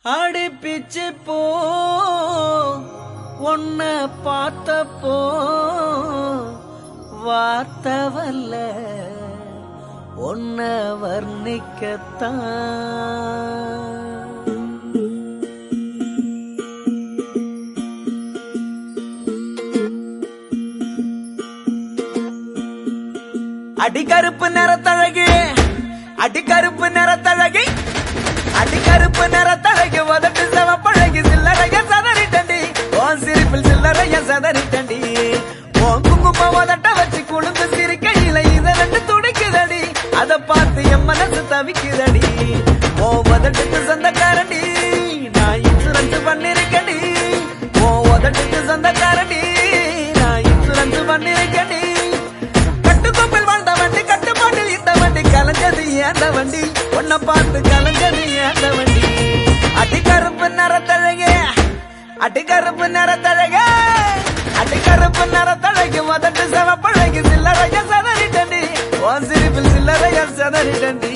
அடிப்பிச்சு போ உன்ன பார்த்தப்போ வார்த்தவல்ல உன்ன வர்ணிக்கத்தான் அடிகருப்பு நிறத்தழகு அடிகருப்பு நிறத்தழகு அடிகருப்பு நிறத்தழகு உதட்டு செவப்பழகு சில்லறைய சதறிட்டண்டி உன் சிரிப்பில் சில்லறைய சதறிட்டண்டி உன் குங்கும உதட்ட வச்சு குழுந்து சிரிக்கையில இத ரெண்டு துடிக்குதடி அத பார்த்து என் மனசு தவிக்குதடி உன் உதட்டுக்கு சொந்தக்காரண்டி நான் இன்சூரன்ஸ் பண்ணிருக்கடி உன் உதட்டுக்கு சொந்தக்காரண்டி நான் இன்சூரன்ஸ் பண்ணிருக்கடி கட்டுக்கோப்பில் வாழ்ந்த வண்டி கட்டுப்பாட்டில் இந்த வண்டி கலஞ்சது ஏந்த வண்டி உன்னை பார்த்து கலஞ்சது ஏந்த வண்டி அடிக்கருப்பு நிறத்தழகே அடிக்கருப்பு நிறத்தழகே அடிக்கருப்பு நிறத்தழகு முதட்டு செவப்பழகு சில்லறைய சதறிட்டண்டி உன் சிரிப்பில் சில்லறைய சதறிட்டண்டி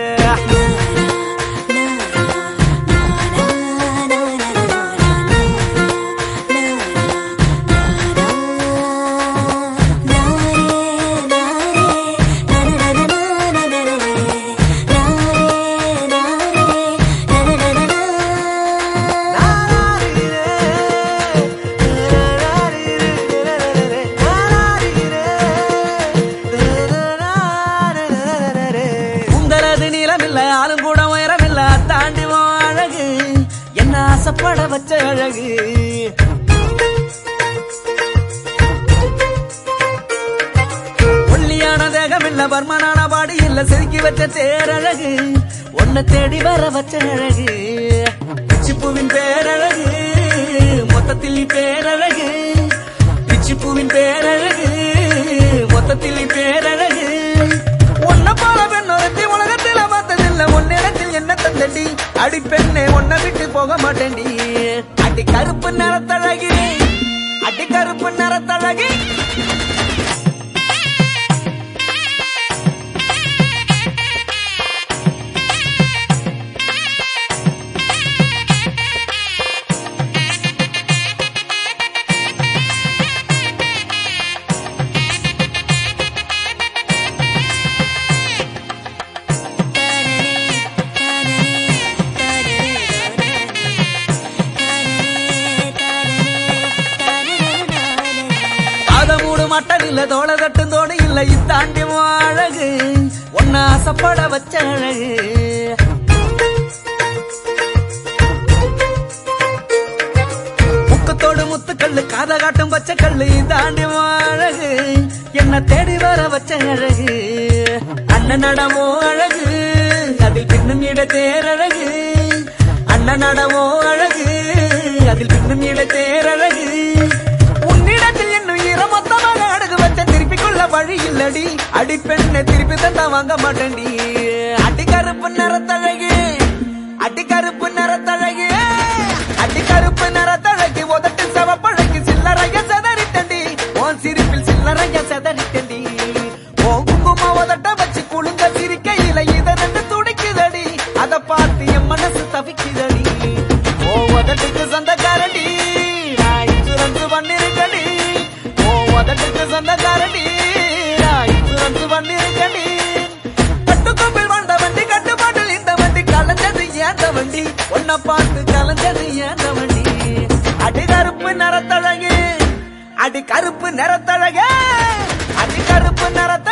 உங்களது நீளமில்ல ஆளும் கூட உயரமில்ல தாண்டி உன் அழகு என்ன ஆசைப்பட வச்ச அழகு ஒல்லியான தேகம் இல்ல பர்மனான பாடி இல்ல செதுக்கி வச்ச தேரழகு உன்னை தேடி வர வச்ச அழகு பிச்சிப்பூவின் பேரழகு மொத்தத்தில் நீ பேரழகு பிச்சிப்பூவின் பேரழகு மொத்தத்தில் நீ பேரழகு உன்னை போல பெண் ஒருத்தி உலகத்தில் பார்த்ததில்ல உன்னிடத்தில் என்ன தந்தடி அடி பெண்ணே உன்னை விட்டு போக மாட்டேன்டி அடி கருப்பு நிறத்தழகி அடி கருப்பு நிறத்தழகி அத மூடு மட்டன் இல்ல தோள தட்டும் தோடு இல்ல இத்தாண்டி உன் அழகு உன்ன ஆசைப்பட வச்ச அழகு முக்கத்தோடு முத்துக்கல்லு காத காட்டும் பச்சை கல்லு இதாண்டி உன் அழகு என்ன தேடி வர வச்ச அழகு அண்ணன் நடமோ அழகு அதில் பின்னும் இட தேரழகு அண்ணன் நடமோ அழகு அதில் பின்னும் இட தேரழகு உன்னிடத்தில் இன்னும் ஈரமொத்தமாக அடகு வச்ச திருப்பிக் கொள்ள வழி இல்லடி அடி பெண்ணை திருப்பி தந்தா வாங்க மாட்டேன்டி அடி கருப்பு நிறத்தழகு அடி கருப்பு நிறத்தழகு அடி கருப்பு நிறத்தழகு உதட்டு செவப்பழகு சில்லறைய செதறிட்டண்டி உன் சிரிப்பில் சில்லறைய செதறிட்டண்டி உன் குங்கும உதட்ட வச்சு குழுங்க சிரிக்கையில இத ரெண்டு துடிக்குதடி அத பார்த்து என் மனசு தவிக்குதடி ஓ உதட்டுக்கு சொந்தக்காரடி நான் இன்சூரன்ஸ் பண்ணிருக்கடி ஓ உதட்டுக்கு சொந்தக்காரடி நான் இன்சூரன்ஸ் பண்ணிருக்கடி கட்டுக்கோப்பில் வாழ்ந்த வண்டி கட்டுப்பாட்டில் இந்த வண்டி கலைஞ்சது ஏந்த வண்டி உன்னை பார்த்து கலைஞ்சது ஏந்த வண்டி அடி கருப்பு நிறத்தழகு அடி கருப்பு நிறத்தழகு அடி கருப்பு நிறத்த